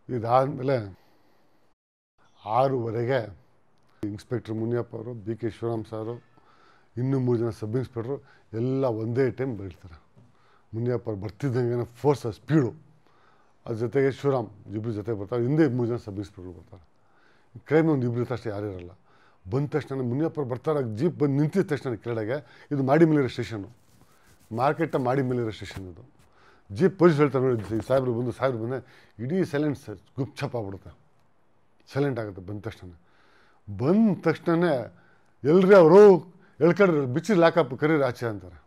ಇದಾದಮೇಲೆ ಆರೂವರೆಗೆ ಇನ್ಸ್ಪೆಕ್ಟರ್ ಮುನಿಯಪ್ಪ ಅವರು B K Shivaram ಸಾರು ಇನ್ನೂ ಮೂರು ಜನ ಸಬ್ ಇನ್ಸ್ಪೆಕ್ಟ್ರು ಎಲ್ಲ ಒಂದೇ ಟೈಮ್ ಬರೀತಾರೆ ಮುನಿಯಪ್ಪ ಅವ್ರು ಬರ್ತಿದ್ದಂಗೆ ಫೋರ್ಸ್ ಸ್ಪೀಡು ಅದ್ರ ಜೊತೆಗೆ ಶಿವರಾಮ್ ಇಬ್ಬರು ಜೊತೆ ಬರ್ತಾರೆ ಹಿಂದೆ ಮೂರು ಜನ ಸಬ್ ಇನ್ಸ್ಪೆಕ್ಟ್ರು ಬರ್ತಾರೆ ಕ್ರೈಮ್ ಒಂದು ಇಬ್ಬರು ಅಷ್ಟೇ ಯಾರೂ ಇರಲ್ಲ ಬಂದ ತಕ್ಷಣ ಮುನಿಯಪ್ಪ ಅವ್ರು ಬರ್ತಾರೆ ಜೀಪ್ ಬಂದು ನಿಂತಿದ ತಕ್ಷಣ ಕೆಳಗೆ ಇದು ಮಾಡಿ ಮೇಲಿರೋ ಸ್ಟೇಷನ್ನು ಮಾರ್ಕೆಟ ಮಾಡಿ ಮೇಲಿರೋ ಸ್ಟೇಷನ್ ಇದು ಜೀಪ್ ಪೊಲೀಸ್ ಹೇಳ್ತಾರೆ ನೋಡಿ ಸಾಹೇಬ್ರು ಬಂದು ಸಾಹೇಬ್ರು ಬಂದರೆ ಇಡೀ ಸೈಲೆಂಟ್ ಗುಪ್ಚಪ್ ಆಗ್ಬಿಡುತ್ತೆ ಸೈಲೆಂಟ್ ಆಗುತ್ತೆ ಬಂದ ತಕ್ಷಣ ಬಂದ ತಕ್ಷಣ ಎಲ್ರಿ ಅವರು ಎಳ್ಕೊಂಡ್ರೆ ಬಿಚ್ಚಿ ಲಾಕಪ್ ಕರೀರಿ ಆಚೆ ಅಂತಾರೆ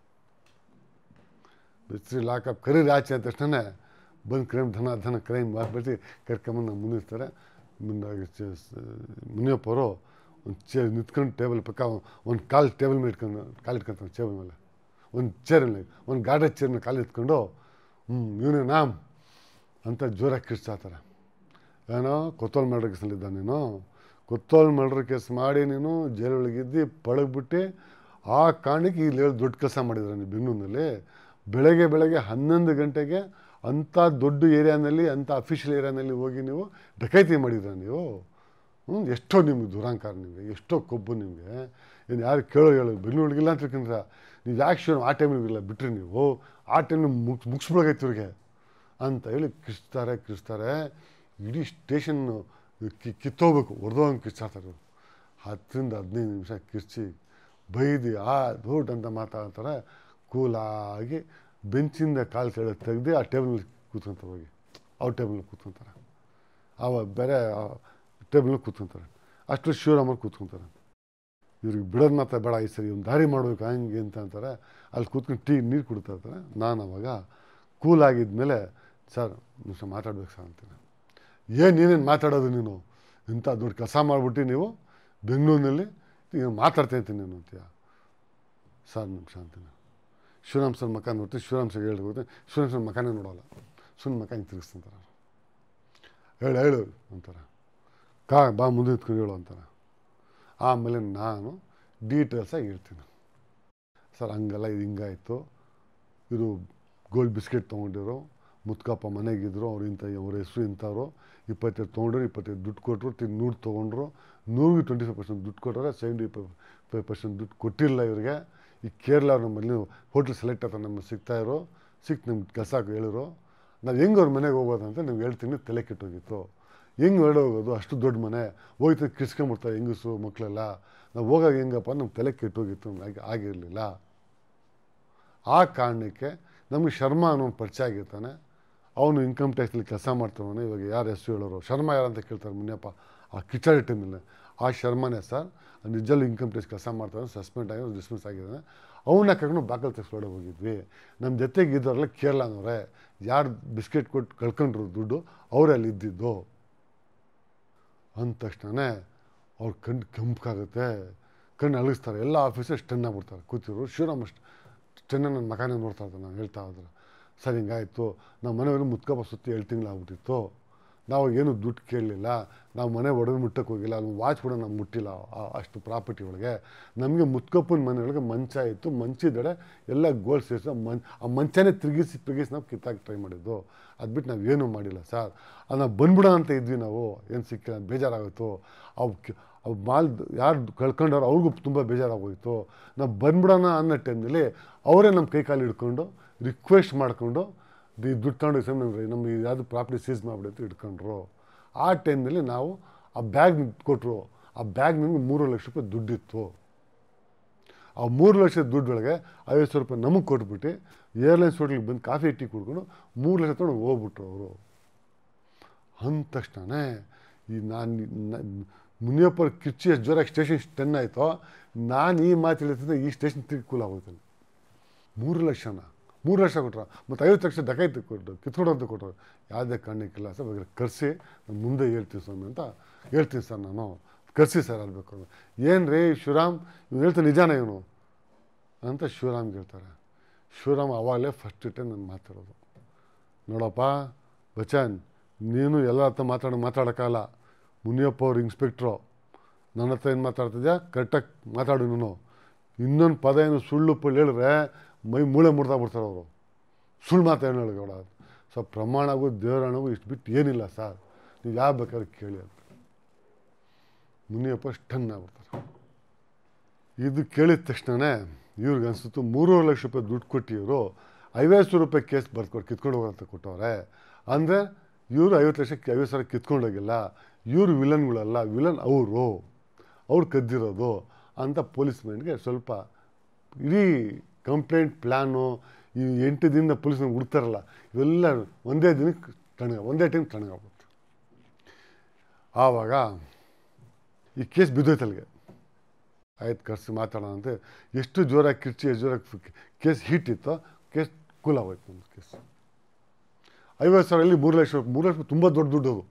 ಬಿಚ್ಚಿ ಲಾಕಪ್ ಕರೀರಿ ಆಚೆ ಅಂದ ತಕ್ಷಣ ಬಂದು ಕ್ರೈಮ್ ಧನ ಧನ ಕ್ರೈಮ್ ಬರ್ಬಿಟ್ಟು ಕರ್ಕೊಂಬಂದು ಮುಂದಿರ್ತಾರೆ ಮುಂದಾಗಿ ಚ- ಸ- ಮುನಿಯಪ್ಪ ಅವರು ಒಂದು ಚೇರ್ ನಿಂತ್ಕೊಂಡು ಟೇಬಲ್ ಪಕ್ಕ ಒಂದು ಕಾಲು ಟೇಬಲ್ ಮೇಲೆ ಇಟ್ಕೊಂಡು ಕಾಲು ಇಟ್ಕೊಂತಾರೆ ಟೇಬಲ್ ಮೇಲೆ ಒಂದು ಚೇರ್ ಮೇಲೆ ಒಂದು ಗಾಡಿ ಚೇರ್ ಮೇಲೆ ಕಾಲು ಇಟ್ಕೊಂಡು ಹ್ಞೂ ಇವನೇ ನಾಮ್ ಅಂತ ಜೋರಾಗಿ ಕಿರ್ಚಾತಾರೆ ಏನೋ ಕೊತ್ತೋಲ್ ಮರ್ಡರ್ ಕೇಸಲ್ಲಿದ್ದ ನೀನು ಕೊತ್ತೋಲ್ ಮರ್ಡರ್ ಕೇಸ್ ಮಾಡಿ ನೀನು ಜೈಲೊಳಗಿದ್ದು ಪಳಗ್ಬಿಟ್ಟು ಆ ಕಾರಣಕ್ಕೆ ಇಲ್ಲಿ ಹೇಳಿ ದೊಡ್ಡ ಕೆಲಸ ಮಾಡಿದ್ರೆ ನೀವು ಬೆಂಗಳೂರಿನಲ್ಲಿ ಬೆಳಗ್ಗೆ ಬೆಳಗ್ಗೆ ಹನ್ನೊಂದು ಗಂಟೆಗೆ ಅಂಥ ದೊಡ್ಡ ಏರಿಯಾನಲ್ಲಿ ಅಂಥ ಅಫಿಷಿಯಲ್ ಏರಿಯಾನಲ್ಲಿ ಹೋಗಿ ನೀವು ಡಕೈತಿ ಮಾಡಿದ್ರ ನೀವು ಹ್ಞೂ ಎಷ್ಟೋ ನಿಮ್ಗೆ ದುರಾಂಕಾರ ನಿಮಗೆ ಎಷ್ಟೋ ಕೊಬ್ಬು ನಿಮಗೆ ಏನು ಯಾರು ಕೇಳೋ ಹೇಳೋ ಬೆಂಗಳೂರಿಗಿಲ್ಲ ಅಂತ ತಿಳ್ಕೊಂಡ್ರ ನೀವು ಯಾಕೆ ಶೋ ಆ ಟೈಮಿಗಿಲ್ಲ ಬಿಟ್ರಿ ನೀವು ಆ ಟೈಮ್ ಮುಗ್ಸ್ ಮುಗಿಸ್ಬಿಡೋಗೈತೆ ಇವ್ರಿಗೆ ಅಂತ ಹೇಳಿ ಕಿರ್ಚ್ತಾರೆ ಕಿರ್ಚ್ತಾರೆ ಇಡೀ ಸ್ಟೇಷನ್ನು ಕಿ ಕಿತ್ತೋಗ್ಬೇಕು ಹೊಡೆದೋಗಂಗೆ ಕಿರ್ಚಾಡ್ತಾರೆ ಇವ್ರು ಹತ್ತರಿಂದ ಹದಿನೈದು ನಿಮಿಷ ಕಿರ್ಚಿ ಬೈದು ಆ ದೊಡ್ಡ ಅಂತ ಮಾತಾಡ್ತಾರೆ ಕೂಲಾಗಿ ಬೆಂಚಿಂದ ಕಾಲು ಕೆಳಗೆ ತೆಗೆದು ಆ ಟೇಬಲ್ ಕೂತ್ಕೊಂತಾರೆ ಹೋಗಿ ಅವ್ರ ಟೇಬಲ್ನಲ್ಲಿ ಕೂತ್ಕೊಂತಾರೆ ಅವ ಬೇರೆ ಟೇಬಲ್ನಲ್ಲಿ ಕೂತ್ಕೊಂತಾರೆ ಅಷ್ಟು ಶಿವರಾಮಲ್ಲಿ ಕೂತ್ಕೊಂತಾರೆ ಇವ್ರಿಗೆ ಬಿಡೋದು ಮಾತ್ರ ಬೇಡ ಈ ಸರಿ ಒಂದು ದಾರಿ ಮಾಡಬೇಕು ಹಂಗೆ ಅಂತ ಅಂತಾರೆ ಅಲ್ಲಿ ಕೂತ್ಕೊಂಡು ಟೀ ನೀರು ಕುಡ್ತಾ ಇರ್ತಾರೆ ನಾನು ಅವಾಗ ಕೂಲ್ ಆಗಿದ್ಮೇಲೆ ಸರ್ ನಿಮಿಷ ಮಾತಾಡ್ಬೇಕು ಸರ್ ಅಂತೀನಿ ಏನು ನೀನೇನು ಮಾತಾಡೋದು ನೀನು ಇಂಥ ದೊಡ್ಡ ಕೆಲಸ ಮಾಡಿಬಿಟ್ಟು ನೀವು ಬೆಂಗಳೂರಿನಲ್ಲಿ ಈಗ ಮಾತಾಡ್ತಾ ಇರ್ತೀನಿ ನೀನು ಅಂತೀಯ ಸರ್ ನಿಮಿಷ ಅಂತೀನಿ ಶಿವರಾಮ್ ಸರ್ ಮಕ ನೋಡ್ತೀನಿ ಶಿವರಾಮ್ ಸರ್ ಹೇಳ್ಬೇಕು ಶಿವರಾಮ್ ಸರ್ ಮಕನೇ ನೋಡೋಲ್ಲ ಸುಮ್ಮನೆ ಮಕ ಹಿಂಗೆ ತಿರುಗಿಸ್ತಾರೆ ಹೇಳು ಹೇಳು ಅಂತಾರೆ ಕಾ ಬಾ ಮುಂದೆ ನಿಂತ್ಕೊಂಡು ಹೇಳು ಅಂತಾರೆ ಆಮೇಲೆ ನಾನು ಡೀಟೇಲ್ಸಾಗಿ ಹೇಳ್ತೀನಿ ಸರ್ ಹಂಗಲ್ಲ ಇದು ಹಿಂಗಾಯಿತು ಇದು ಗೋಲ್ಡ್ ಬಿಸ್ಕೆಟ್ ತೊಗೊಂಡಿರೋ ಮುತ್ಕಪ್ಪ ಮನೆಗಿದ್ರು ಅವ್ರು ಇಂಥ ಅವ್ರ ಹೆಸರು ಇಂಥವ್ರು ಇಪ್ಪತ್ತೈದು ತೊಗೊಂಡ್ರು ಇಪ್ಪತ್ತೈದು ದುಡ್ಡು ಕೊಟ್ಟರು ತಿನ್ ನೂರು ತೊಗೊಂಡ್ರು ನೂರಿಗೆ ಟ್ವೆಂಟಿ ಫೈವ್ ಪರ್ಸೆಂಟ್ ದುಡ್ಡು ಕೊಟ್ಟರೆ ಸೆವೆಂಟಿ ಫೈವ್ ಪರ್ಸೆಂಟ್ ದುಡ್ಡು ಕೊಟ್ಟಿಲ್ಲ ಇವರಿಗೆ ಈ ಕೇರಳ ಅವ್ರು ನಮ್ಮಲ್ಲಿ ಹೋಟ್ಲ್ ಸೆಲೆಕ್ಟ್ ಆಗ್ತಾರೆ ನಮಗೆ ಸಿಗ್ತಾಯಿರೋ ಸಿಕ್ತು ನಮ್ಗೆ ಕೆಲಸ ಹೇಳಿರು ನಾವು ಹೆಂಗೆ ಅವ್ರ ಮನೆಗೆ ಹೋಗೋದು ಅಂತ ನಿಮ್ಗೆ ಹೇಳ್ತೀನಿ ತಲೆ ಕೆಟ್ಟೋಗಿತ್ತು ಹೆಂಗೆ ಹೊರಡೆ ಹೋಗೋದು ಅಷ್ಟು ದೊಡ್ಡ ಮನೆ ಹೋಯ್ತು ಕಿರ್ಸ್ಕೊಂಬಿಡ್ತಾರೆ ಹೆಂಗಸು ಮಕ್ಕಳೆಲ್ಲ ನಾವು ಹೋಗಾಗ ಹೆಂಗಪ್ಪ ನಮ್ಮ ತಲೆ ಕೆಟ್ಟೋಗಿತ್ತು ಹಾಗೆ ಆಗಿರಲಿಲ್ಲ ಆ ಕಾರಣಕ್ಕೆ ನಮಗೆ ಶರ್ಮಾ ಅನ್ನೋ ಪರಿಚಯ ಆಗಿರ್ತಾನೆ ಅವನು ಇನ್ಕಮ್ ಟ್ಯಾಕ್ಸಲ್ಲಿ ಕೆಲಸ ಮಾಡ್ತಾನೆ ಇವಾಗ ಯಾರು ಹೆಸರು ಹೇಳೋರು ಶರ್ಮಾ ಯಾರು ಅಂತ ಕೇಳ್ತಾರೆ ಮುನಿಯಪ್ಪ ಆ ಕಿಚಾಡಿ ಟೈಮಲ್ಲಿ ಆ ಶರ್ಮಾನೇ ಸರ್ ನಿಜಲ್ಲೂ ಇನ್ಕಮ್ ಟ್ಯಾಕ್ಸ್ ಕೆಲಸ ಮಾಡ್ತಾನೆ ಸಸ್ಪೆಂಡ್ ಆಗಿ ಡಿಸ್ಮಿಸ್ ಆಗಿದ್ದಾನೆ ಅವನ್ನ ಕರ್ಕೊಂಡು ಬಾಕಲ್ ತೆಗೆಸ್ಕೊಡೆ ಹೋಗಿದ್ವಿ ನಮ್ಮ ಜೊತೆಗೆ ಇದ್ದವರೆಲ್ಲ ಕೇರಳನವ್ರೆ ಯಾರು ಬಿಸ್ಕೆಟ್ ಕೊಟ್ಟು ಕಳ್ಕೊಂಡ್ರು ದುಡ್ಡು ಅವರೇ ಅಲ್ಲಿ ಇದ್ದಿದ್ದು ಅಂದ ತಕ್ಷಣವೇ ಅವ್ರ ಕಣ್ಣು ಕೆಂಪಗಾಗುತ್ತೆ ಕಣ್ಣು ಅಳಗಿಸ್ತಾರೆ ಎಲ್ಲ ಆಫೀಸರ್ ಸ್ಟನ್ ಆಗ್ಬಿಡ್ತಾರೆ ಕೂತಿರು ಶಿವರಾಮ್ ಸ್ಟನ್ನ ನನ್ನ ಮಕಾನೇ ನೋಡ್ತಾ ಇದ್ದೆ ನಾನು ಹೇಳ್ತಾ ಇದ್ರೆ ಸರ್ ಹಿಂಗಾಯಿತು ನಮ್ಮ ಮನೆಯವರು ಮುತ್ಕಪ್ಪ ಸುತ್ತಿ ಏಳು ತಿಂಗಳಾಗ್ಬಿಟ್ಟಿತ್ತು ನಾವು ಏನು ದುಡ್ಡು ಕೇಳಲಿಲ್ಲ ನಾವು ಮನೆ ಒಡೆದು ಮುಟ್ಟಕ್ಕೆ ಹೋಗಿಲ್ಲ ಅಲ್ಲಿ ವಾಚ್ ಕೂಡ ನಾವು ಮುಟ್ಟಿಲ್ಲ ಆ- ಅಷ್ಟು ಪ್ರಾಪರ್ಟಿ ಒಳಗೆ ನಮಗೆ ಮುತ್ಕಪ್ಪನ ಮನೆಯೊಳಗೆ ಮಂಚ ಇತ್ತು ಮಂಚಿದಡೆ ಎಲ್ಲ ಗೋಲ್ಡ್ ಸೇರಿಸಿ ಮನ್ ಆ ಮಂಚನೇ ತಿರುಗಿಸಿ ತಿರುಗಿಸಿ ನಾವು ಕಿತ್ತಾಕಿ ಟ್ರೈ ಮಾಡಿದ್ದು ಅದು ಬಿಟ್ಟು ನಾವು ಏನೂ ಮಾಡಿಲ್ಲ ಸರ್ ಅದು ನಾವು ಬಂದ್ಬಿಡೋಣ ಅಂತ ಇದ್ವಿ ನಾವು ಏನು ಸಿಕ್ಕಿಲ್ಲ ಬೇಜಾರಾಗೋಯ್ತು ಅವು ಕೆ- ಅವು ಮಾಲ್ ಯಾರು ಕಳ್ಕೊಂಡವ್ರು ಅವ್ರಿಗೂ ತುಂಬ ಬೇಜಾರಾಗೋಯ್ತು ನಾವು ಬಂದ್ಬಿಡೋಣ ಅನ್ನೋ ಟೈಮ್ನಲ್ಲಿ ಅವರೇ ನಮ್ಮ ಕೈ ಕಾಲು ಹಿಡ್ಕೊಂಡು ರಿಕ್ವೆಸ್ಟ್ ಮಾಡಿಕೊಂಡು ದಿ ದುಡ್ಡು ತಗೊಂಡು ಸರ್ ನಮ್ಗೆ ನಮ್ಗೆ ಯಾವುದು ಪ್ರಾಪರ್ಟಿ ಸೀಸ್ ಮಾಡಿಬಿಡಿ ಅಂತ ಹಿಡ್ಕೊಂಡ್ರು ಆ ಟೈಮ್ನಲ್ಲಿ ನಾವು ಆ ಬ್ಯಾಗ್ ಕೊಟ್ಟರು ಆ ಬ್ಯಾಗ್ ನಮಗೆ ಮೂರು ಲಕ್ಷ ರೂಪಾಯಿ ದುಡ್ಡಿತ್ತು ಆ ಮೂರು ಲಕ್ಷದ ದುಡ್ಡೊಳಗೆ ಐವತ್ತು ಸಾವಿರ ರೂಪಾಯಿ ನಮಗೆ ಕೊಟ್ಬಿಟ್ಟು ಏರ್ಲೈನ್ಸ್ ಹೋಟ್ಲಿಗೆ ಬಂದು ಕಾಫಿ ಟೀ ಕುಡ್ಕೊಂಡು ಮೂರು ಲಕ್ಷ ತೊಗೊಂಡು ಹೋಗ್ಬಿಟ್ರು ಅವರು ಅಂದ ತಕ್ಷಣವೇ ಈ ನಾನು ಮುನಿಯಪ್ಪರ ಕಿಚ್ಚಿ ಎಷ್ಟು ಜೋರಾಗಿ ಸ್ಟೇಷನ್ ಟೆನ್ ಆಯಿತೋ ನಾನು ಈ ಮಾತು ಹೇಳ್ತಿದ್ದೆ ಈ ಸ್ಟೇಷನ್ ತಿರುಗಿ ಕೂಲ್ ಆಗೋಯ್ತು ಮೂರು ಲಕ್ಷನ ಮೂರು ಲಕ್ಷ ಕೊಟ್ರ ಮತ್ತು ಐವತ್ತು ಲಕ್ಷ ಡಕಾಯ್ತು ಕೊಟ್ಟರು ಕಿತ್ಕೊಡು ಅಂತ ಕೊಟ್ಟರು ಯಾವುದೇ ಕಾರಣಕ್ಕಿಲ್ಲ ಸರ್ ಬೇಕಾದ್ರೆ ಕರೆಸಿ ನಾನು ಮುಂದೆ ಹೇಳ್ತೀನಿ ಸ್ವಾಮಿ ಅಂತ ಹೇಳ್ತೀನಿ ಸರ್ ನಾನು ಕರೆಸಿ ಸರ್ ಅಲ್ಬೇಕು ಏನು ರೀ ಶಿವರಾಮ್ ಇವ್ನು ಹೇಳ್ತಾನೆ ನಿಜಾನ ಇವನು ಅಂತ ಶಿವರಾಮ್ಗೆ ಹೇಳ್ತಾರೆ ಶಿವರಾಮ್ ಅವಾಗಲೇ ಫಸ್ಟ್ ಟೈಮ್ ನಾನು ಮಾತಾಡೋದು ನೋಡಪ್ಪ ಬಚನ್ ನೀನು ಎಲ್ಲ ಹತ್ರ ಮಾತಾಡೋ ಮಾತಾಡೋಕ್ಕಲ್ಲ ಮುನಿಯಪ್ಪ ಅವ್ರು ಇನ್ಸ್ಪೆಕ್ಟ್ರು ನನ್ನ ಹತ್ರ ಏನು ಮಾತಾಡ್ತಿದ್ಯಾ ಕರೆಕ್ಟಾಗಿ ಮಾತಾಡು ನೀನು ಇನ್ನೊಂದು ಪದ ಏನು ಸುಳ್ಳು ಪಳ್ಳು ಹೇಳಿದ್ರೆ ಮೈ ಮೂಳೆ ಮುಡ್ತಾ ಬಿಡ್ತಾರೆ ಅವರು ಸುಳ್ಳು ಮಾತು ಏನು ಹೇಳೋಣ ಸೊ ಪ್ರಮಾಣಗೂ ದೇವರಾಣಗೂ ಇಷ್ಟು ಬಿಟ್ಟು ಏನಿಲ್ಲ ಸರ್ ನೀವು ಯಾವ ಬೇಕಾದ್ರೆ ಕೇಳಿ ಅಂತ ಮುನಿಯಪ್ಪ ಸ್ಟನ್ ಆಗ್ಬಿಡ್ತಾರೆ ಇದು ಕೇಳಿದ ತಕ್ಷಣವೇ ಇವ್ರಿಗೆ ಅನಿಸ್ತು ಮೂರುವರೆ ಲಕ್ಷ ರೂಪಾಯಿ ದುಡ್ಡು ಕೊಟ್ಟು ಇವರು ಐವತ್ತು ಸಾವಿರ ರೂಪಾಯಿ ಕೇಸ್ ಬರ್ಕೊಟ್ಟು ಕಿತ್ಕೊಂಡು ಹೋಗೋಂತ ಕೊಟ್ಟವ್ರೆ ಅಂದರೆ ಇವರು ಐವತ್ತು ಲಕ್ಷಕ್ಕೆ ಐವತ್ತು ಸಾವಿರ ಕಿತ್ಕೊಂಡೋಗಿಲ್ಲ ಇವರು ವಿಲನ್ಗಳಲ್ಲ ವಿಲನ್ ಅವರು ಅವ್ರು ಕದ್ದಿರೋದು ಅಂತ ಪೊಲೀಸ್ ಮೈಂಡ್ಗೆ ಸ್ವಲ್ಪ ಇಡೀ ಕಂಪ್ಲೇಂಟ್ ಪ್ಲ್ಯಾನು ಈ ಎಂಟು ದಿನದ ಪೊಲೀಸ್ನ ಹುಡ್ತಾರಲ್ಲ ಇವೆಲ್ಲ ಒಂದೇ ದಿನಕ್ಕೆ ತಣ್ಣಗ ಒಂದೇ ಟೈಮ್ ತಣ್ಣಗಾಗ್ಬಿಡ್ತು ಆವಾಗ ಈ ಕೇಸ್ ಬಿದ್ದೋಯ್ತು ಅಲ್ಲಿಗೆ ಆಯ್ತು ಕರ್ಸಿ ಮಾತಾಡೋಣ ಅಂತ ಎಷ್ಟು ಜೋರಾಗಿ ಕಿರ್ಚಿ ಎಷ್ಟು ಜೋರಾಗಿ ಕೇಸ್ ಹೀಟ್ ಇತ್ತೋ ಕೇಸ್ ಕೂಲ್ ಆಗೋಯ್ತು ನಮ್ಮ ಕೇಸ್ ಐವತ್ತು ಸಾವಿರ ಇಲ್ಲಿ ಮೂರು ಲಕ್ಷ ಮೂರು ಲಕ್ಷ ತುಂಬ ದೊಡ್ಡ ದುಡ್ಡು ಅದು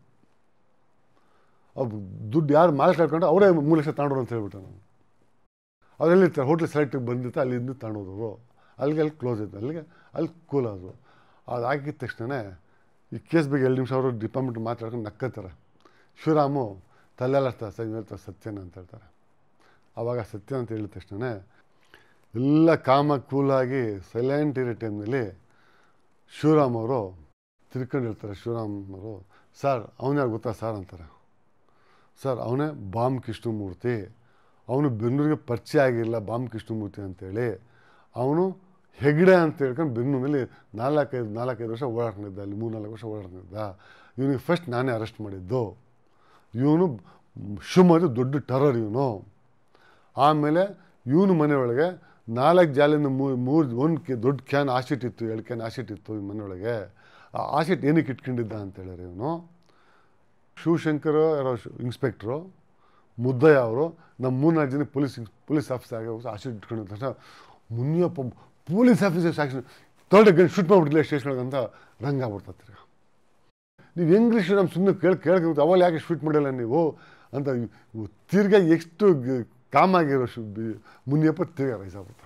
ಅವ್ರು ದುಡ್ಡು ಯಾರು ಮಾಲ್ ಕಳ್ಕೊಂಡು ಅವರೇ ಮೂರು ಲಕ್ಷ ತಗೊಂಡ್ರು ಅಂತ ಹೇಳ್ಬಿಟ್ಟೆ ನಾನು ಅವರೆಲ್ಲಿರ್ತಾರೆ ಹೋಟ್ಲ್ ಸೆಲೆಕ್ಟಿಗೆ ಬಂದಿತ್ತು ಅಲ್ಲಿಂದ ತಗೊಂಡೋದ್ರು ಅಲ್ಲಿಗೆ ಅಲ್ಲಿ ಕ್ಲೋಸ್ ಇತ್ತು ಅಲ್ಲಿಗೆ ಅಲ್ಲಿ ಕೂಲ್ ಆದರು ಅದು ಆಗಿದ ತಕ್ಷಣ ಈ ಕೇಸ್ ಬಗ್ಗೆ ಎರಡು ನಿಮಿಷ ಅವರು ಡಿಪಾರ್ಟ್ಮೆಂಟ್ ಮಾತಾಡ್ಕೊಂಡು ನಕ್ಕತ್ತಾರೆ ಶಿವರಾಮು ತಲೆಲ್ಲಾಡ್ತಾರೆ ಸರ್ ಹೇಳ್ತಾರೆ ಸತ್ಯನ ಅಂತ ಹೇಳ್ತಾರೆ ಆವಾಗ ಸತ್ಯ ಅಂತ ಹೇಳಿದ ತಕ್ಷಣ ಎಲ್ಲ ಕಾಮ ಕೂಲಾಗಿ ಸೈಲೆಂಟ್ ಇರೋ ಟೈಮ್ನಲ್ಲಿ ಶಿವರಾಮ್ ಅವರು ತಿರ್ಕೊಂಡು ಹೇಳ್ತಾರೆ ಶಿವರಾಮ್ ಅವರು ಸರ್ ಅವನು ಯಾರು ಗೊತ್ತಾ ಸರ್ ಅಂತಾರೆ ಸರ್ ಅವನೇ ಬಾಮ್ ಕೃಷ್ಣಮೂರ್ತಿ ಅವನು ಬೆಂಗಳೂರಿಗೆ ಪರಿಚಯ ಆಗಿಲ್ಲ ಬಾಮ್ ಕೃಷ್ಣಮೂರ್ತಿ ಅಂತೇಳಿ ಅವನು ಹೆಗ್ಡೆ ಅಂತ ಹೇಳ್ಕೊಂಡು ಬೆಂಗಳೂರಿನಲ್ಲಿ ನಾಲ್ಕೈದು ನಾಲ್ಕೈದು ವರ್ಷ ಓಡಾಡ್ಕೊಂಡಿದ್ದ ಅಲ್ಲಿ ಮೂರು ನಾಲ್ಕು ವರ್ಷ ಓಡಾಡ್ಕೊಂಡಿದ್ದ ಇವನಿಗೆ ಫಸ್ಟ್ ನಾನೇ ಅರೆಸ್ಟ್ ಮಾಡಿದ್ದು ಇವನು ಶಿವಮೊಗ್ಗದ ದೊಡ್ಡ ಟರರ್ ಇವನು ಆಮೇಲೆ ಇವನು ಮನೆಯೊಳಗೆ ನಾಲ್ಕು ಜಾಲಿಂದ ಮೂರು ಮೂರು ಒಂದು ಕೆ ದೊಡ್ಡ ಕ್ಯಾನ್ ಆಸಿಟ್ ಇತ್ತು ಎರಡು ಕ್ಯಾನ್ ಆಸಿಟ್ ಇತ್ತು ಈ ಮನೆಯೊಳಗೆ ಆ ಆಸಿಟ್ ಏನಕ್ಕೆ ಇಟ್ಕೊಂಡಿದ್ದ ಅಂತ ಹೇಳಿದ್ರೆ ಇವನು ಶಿವಶಂಕರ್ ಯಾರೋ ಇನ್ಸ್ಪೆಕ್ಟ್ರು ಮುದ್ದಯ್ಯ ಅವರು ನಮ್ಮ ಮೂರ್ನಾಲ್ಕು ಜನ ಪೊಲೀಸ್ ಪೊಲೀಸ್ ಆಫೀಸರ್ ಆಗಿ ಆಸಿಡ್ ಇಟ್ಕೊಂಡಿದ್ದ ತಕ್ಷಣ ಮುನಿಯಪ್ಪ ಪೊಲೀಸ್ ಆಫೀಸರ್ ಸಾಕ್ಷಿ ತೊಗೊಂಡು ಗಂಟು ಶೂಟ್ ಮಾಡಿಬಿಡ್ಲಿಲ್ಲ ಸ್ಟೇಷನ್ಗೆ ಅಂತ ರಂಗ ಆಗ್ಬಿಡ್ತತ್ರಿ ನೀವು ಹೆಂಗ್ರಿ ಶ್ರೀರಾಮ್ ಸುಮ್ಮನೆ ಕೇಳಿ ಕೇಳ್ಕೊಂಡು ಅವಾಗ ಯಾಕೆ ಶೂಟ್ ಮಾಡಿಲ್ಲ ನೀವು ಅಂತ ಇವ್ ತಿರ್ಗಾ ಎಷ್ಟು ಗ- ಕಾಮ್ ಆಗಿರೋ ಶು ಬಿ- ಮುನಿಯಪ್ಪ ತಿರ್ಗಾ ರೈಸ್ ಆಗ್ಬಿಡ್ತಾರೆ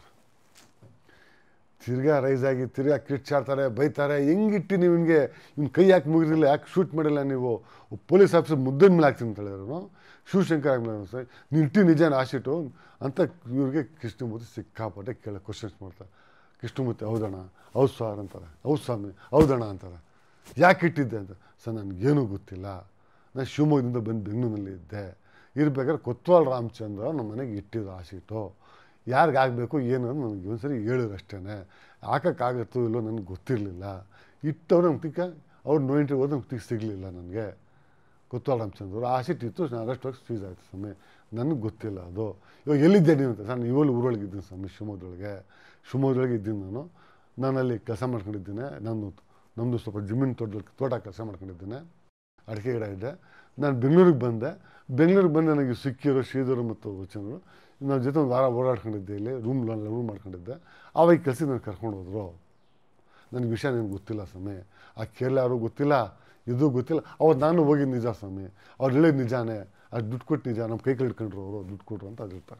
ತಿರ್ಗಾ ರೈಸ್ ಆಗಿ ತಿರ್ಗಾ ಕಿರ್ಚಾಡ್ತಾರೆ ಬೈತಾರೆ ಹೆಂಗಿಟ್ಟು ನೀವು ನಿಮಗೆ ಇವ್ನ ಕೈ ಯಾಕೆ ಮುಗಿದಿಲ್ಲ ಯಾಕೆ ಶೂಟ್ ಮಾಡಿಲ್ಲ ನೀವು ಪೊಲೀಸ್ ಆಫೀಸರ್ ಮುದ್ದಿನ ಮೇಲೆ ಹಾಕ್ತೀನಿ ಅಂತ ಹೇಳಿದ್ರು ಶಿವಶಂಕರ್ ಆದ್ಮೇಲೆ ಸರ್ ನೀವು ಇಟ್ಟು ನಿಜಾನ ಆಶಿಟ್ಟು ಅಂತ ಇವ್ರಿಗೆ ಕೃಷ್ಣಮೂರ್ತಿ ಸಿಕ್ಕಾಪಟ್ಟೆ ಕೇಳ ಕ್ವಶನ್ಸ್ ಮಾಡ್ತಾರೆ ಕೃಷ್ಣಮೂರ್ತಿ ಹೌದಣ್ಣ ಹೌದು ಸರ್ ಅಂತಾರೆ ಹೌದು ಸ್ವಾಮಿ ಹೌದಣ್ಣ ಅಂತಾರೆ ಯಾಕೆ ಇಟ್ಟಿದ್ದೆ ಅಂತ ಸರ್ ನನಗೇನೂ ಗೊತ್ತಿಲ್ಲ ನಾನು ಶಿವಮೊಗ್ಗದಿಂದ ಬಂದು ಬೆಂಗಳೂರಿನಲ್ಲಿ ಇದ್ದೆ ಇರ್ಬೇಕಾದ್ರೆ ಕೊತ್ವಾಲ್ ರಾಮಚಂದ್ರ ನಮ್ಮ ಮನೆಗೆ ಇಟ್ಟಿದ್ದು ಆ ಸೀಟು ಯಾರಿಗಾಗಬೇಕು ಏನು ಅಂತ ನನಗೆ ಒಂದ್ಸರಿ ಹೇಳಿದ್ರು ಅಷ್ಟೇ ಹಾಕೋಕ್ಕಾಗತ್ತೋ ಇಲ್ಲೋ ನನಗೆ ಗೊತ್ತಿರಲಿಲ್ಲ ಇಟ್ಟವ್ರು ನಮ್ಗೆ ತಿಕ್ಕ ಅವ್ರು ನೋಯಿಂಟ್ರಿ ಹೋದ್ರೆ ನಮ್ಗೆ ತಿಕ್ಕ ಸಿಗಲಿಲ್ಲ ನನಗೆ ಕೊತ್ವಾಲ್ ರಾಮಚಂದ್ರ ಆ ಸೀಟ್ ಇತ್ತು ನಾನು ಅರೆಸ್ಟ್ ಹೋಗಿ ಸ್ವೀಸ್ ಆಯಿತು ಸ್ವಾಮಿ ನನಗೆ ಗೊತ್ತಿಲ್ಲ ಅದು ಇವಾಗ ಎಲ್ಲಿದ್ದೆ ನೀವು ಅಂತ ನಾನು ಇವಾಗ ಊರೊಳಗೆ ಇದ್ದೀನಿ ಸ್ವಾಮಿ ಶಿವಮೊಗ್ಗದೊಳಗೆ ಶಿವಮೊಗ್ಗದೊಳಗೆ ಇದ್ದೀನಿ ನಾನು ನಾನು ಅಲ್ಲಿ ಕೆಲಸ ಮಾಡ್ಕೊಂಡಿದ್ದೀನಿ ನಾನು ನಮ್ಮದು ಸ್ವಲ್ಪ ಜಮೀನು ತೋಟದಲ್ಲಿ ತೋಟ ಕೆಲಸ ಮಾಡ್ಕೊಂಡಿದ್ದೀನಿ ಅಡಿಕೆ ಗಿಡ ಇದ್ದೆ ನಾನು ಬೆಂಗಳೂರಿಗೆ ಬಂದೆ ಬೆಂಗಳೂರಿಗೆ ಬಂದು ನನಗೆ ಸಿಕ್ಕಿರೋ ಶ್ರೀಧರು ಮತ್ತು ವಚನರು ನನ್ನ ಜೊತೆ ಒಂದು ವಾರ ಓಡಾಡ್ಕೊಂಡಿದ್ದೆ ಇಲ್ಲಿ ರೂಮ್ ರೂಮ್ ಮಾಡ್ಕೊಂಡಿದ್ದೆ ಆವಾಗ ಕೆಲಸ ನಾನು ಕರ್ಕೊಂಡು ಹೋದರು ನನಗೆ ವಿಷಯ ನನಗೆ ಗೊತ್ತಿಲ್ಲ ಸ್ವಾಮಿ ಆ ಕೇರಳ ಯಾರು ಗೊತ್ತಿಲ್ಲ ಇದು ಗೊತ್ತಿಲ್ಲ ಅವತ್ತು ನಾನು ಹೋಗಿದ್ದು ನಿಜ ಸ್ವಾಮಿ ಅವ್ರು ಹೇಳಿದ ನಿಜಾನೇ ಅದು ದುಡ್ಡು ಕೊಟ್ಟು ನಿಜ ನಮ್ಮ ಕೈ ಕೈ ಹಿಡ್ಕೊಂಡ್ರು ಅವರು ದುಡ್ಡು ಕೊಟ್ರು ಅಂತ ಅದು ಹೇಳ್ತಾರೆ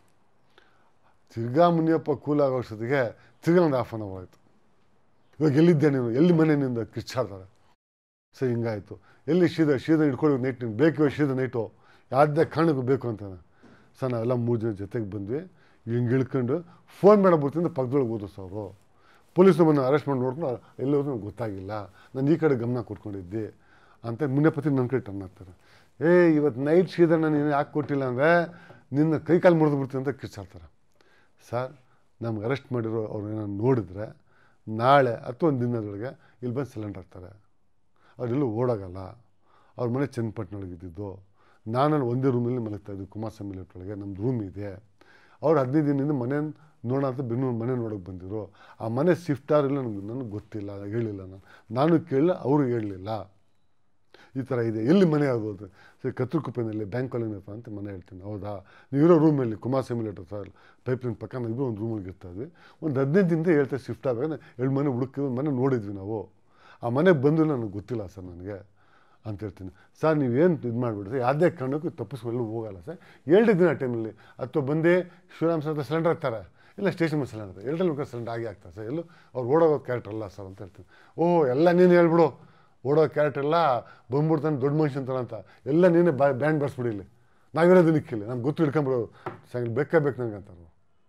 ತಿರ್ಗಾ ಮುನಿಯಪ್ಪ ಕೂಲ್ ಆಗೋ ಅಷ್ಟೊತ್ತಿಗೆ ತಿರ್ಗಾ ಒಂದು ಹಾಫ್ ಆನ್ ಅವರ್ ಆಯಿತು ಇವಾಗ ಎಲ್ಲಿದ್ದೆ ನೀನು ಎಲ್ಲಿ ಮನೆಯಿಂದ ಕಿಚ್ಚಾಡ್ತಾರೆ ಸರಿ ಹಿಂಗಾಯಿತು ಎಲ್ಲಿ ಶೀದ ಶೀದ ಹಿಡ್ಕೊಳ್ಳಿ ನೈಟ್ ನೀನು ಬೇಕು ಶೀದ ನೈಟು ಯಾವುದೇ ಕಾರಣಕ್ಕೂ ಬೇಕು ಅಂತಾನೆ ಸರ್ ನಾವೆಲ್ಲ ಮೂರು ಜನ ಜೊತೆಗೆ ಬಂದ್ವಿ ಹಿಂಗೆ ಇಳ್ಕೊಂಡು ಫೋನ್ ಮಾಡಬಿಡ್ತಿಂದ ಪಕ್ಕದೊಳಗೆ ಓದಿಸ್ ಅವರು ಪೊಲೀಸರು ಬಂದು ಅರೆಸ್ಟ್ ಮಾಡಿ ನೋಡ್ಕೊಂಡು ಎಲ್ಲೋದ್ರು ನನಗೆ ಗೊತ್ತಾಗಿಲ್ಲ ನಾನು ಈ ಕಡೆ ಗಮನ ಕೊಟ್ಕೊಂಡಿದ್ದೆ ಅಂತ ಮುನ್ನೆಪತಿ ನನ್ನ ಕಡೆ ಟರ್ನ್ ಆಗ್ತಾರೆ ಏ ಇವತ್ತು ನೈಟ್ ಶೀದಣ್ಣ ನೀನು ಯಾಕೆ ಕೊಟ್ಟಿಲ್ಲ ಅಂದರೆ ನಿನ್ನ ಕೈ ಕಾಲು ಮುರಿದು ಬಿಡ್ತೀನಿ ಅಂತ ಕಿಚ್ಚಾಡ್ತಾರೆ ಸರ್ ನಮ್ಗೆ ಅರೆಸ್ಟ್ ಮಾಡಿರೋ ಅವ್ರು ಏನಾದ್ರು ನೋಡಿದ್ರೆ ನಾಳೆ ಅಥವಾ ಒಂದು ದಿನದೊಳಗೆ ಇಲ್ಲಿ ಬಂದು ಸಿಲಿಂಡರ್ ಹಾಕ್ತಾರೆ ಅವರೆಲ್ಲೂ ಓಡೋಗಲ್ಲ ಅವ್ರ ಮನೆ ಚನ್ನಪಟ್ಟಣೊಳಗೆ ಇದ್ದಿದ್ದು ನಾನು ಒಂದೇ ರೂಮಲ್ಲಿ ಮಲಗ್ತಾ ಇದ್ದೆ ಕುಮಾರಸ್ವಾಮಿ ಲೇಔಟ್ ಒಳಗೆ ನಮ್ಮದು ರೂಮ್ ಇದೆ ಅವ್ರು ಹದಿನೈದು ದಿನದಿಂದ ಮನೆ ನೋಡೋಣ ಅಂತ ಬೆಂಗಳೂರು ಮನೆ ನೋಡೋಕೆ ಬಂದಿದ್ರು ಆ ಮನೆ ಶಿಫ್ಟ್ ಆಗಿಲ್ಲ ನನಗೆ ನನಗೆ ಗೊತ್ತಿಲ್ಲ ಹೇಳಿಲ್ಲ ನಾನು ನಾನು ಕೇಳಿಲ್ಲ ಅವರು ಹೇಳಲಿಲ್ಲ ಈ ಥರ ಇದೆ ಎಲ್ಲಿ ಮನೆ ಆಗೋದು ಸರಿ ಕತ್ರಕುಪ್ಪೆನಲ್ಲಿ ಬ್ಯಾಂಕ್ ಕಾಲೋನಿ ಹತ್ರ ಅಂತ ಮನೆ ಹೇಳ್ತೀನಿ ಹೌದಾ ನೀವಿರೋ ರೂಮಲ್ಲಿ ಕುಮಾರಸ್ವಾಮಿ ಲೇಟ್ ಸರ್ ಪೈಪ್ಲೈನ್ ಪಕ್ಕ ನಾವಿಬ್ಬರು ಒಂದು ರೂಮಲ್ಲಿ ಇರ್ತಾ ಇದ್ವಿ ಒಂದು ಹದಿನೈದು ದಿನದಿಂದ ಹೇಳ್ತಾ ಶಿಫ್ಟ್ ಆದಾಗ ಎರಡು ಮನೆ ಹುಡುಕಿದ್ವಿ ಮನೆ ನೋಡಿದ್ವಿ ನಾವು ಆ ಮನೆಗೆ ಬಂದು ನನಗೆ ಗೊತ್ತಿಲ್ಲ ಸರ್ ನನಗೆ ಅಂತ ಹೇಳ್ತೀನಿ ಸರ್ ನೀವೇನು ಇದು ಮಾಡಿಬಿಡ್ರಿ ಯಾವುದೇ ಕಾರಣಕ್ಕೂ ತಪ್ಪಿಸ್ಕೊಳ್ಳಿ ಹೋಗಲ್ಲ ಸರ್ ಎರಡು ದಿನ ಟೈಮಲ್ಲಿ ಅಥವಾ ಬಂದೇ ಶಿವರಾಮ್ ಸರ್ ಹತ್ರ ಸಿಲಿಂಡರ್ ಹಾಕ್ತಾರೆ ಇಲ್ಲ ಸ್ಟೇಷನ್ ಮೇಲೆ ಸಿಲಿಂಡರ್ ಎರಡರಲ್ಲಿ ಬೇಕಾದ್ರೆ ಸಿಲಿಂಡರ್ ಆಗಿ ಆಗ್ತಾರೆ ಸರ್ ಎಲ್ಲೂ ಅವ್ರು ಓಡೋಗೋ ಕ್ಯಾರೆಕ್ಟರ್ ಅಲ್ಲ ಸರ್ ಅಂತ ಹೇಳ್ತೀನಿ ಓಹ್ ಎಲ್ಲ ನೀನು ಹೇಳ್ಬಿಡು ಓಡೋ ಕ್ಯಾರೆಕ್ಟರ್ ಎಲ್ಲ ಬಂದ್ಬಿಡ್ತಾನೆ ದೊಡ್ಡ ಮನುಷ್ಯ ಅಂತಾನೆ ಅಂತ ಎಲ್ಲ ನೀನೇ ಬಾ ಬ್ಯಾಂಡ್ ಬರ್ಸ್ಬಿಡಿ ಇಲ್ಲಿ ನಾವಿರೋದು ನಿಕ್ಕಿಲ್ಲ ನಮ್ಗೆ ಗೊತ್ತು ಹಿಡ್ಕೊಂಬಿಡೋದು ಸಾಯಂಕಾಲ ಬೇಕೇ ಬೇಕು ನಂಗೆ ಅಂತಾರೆ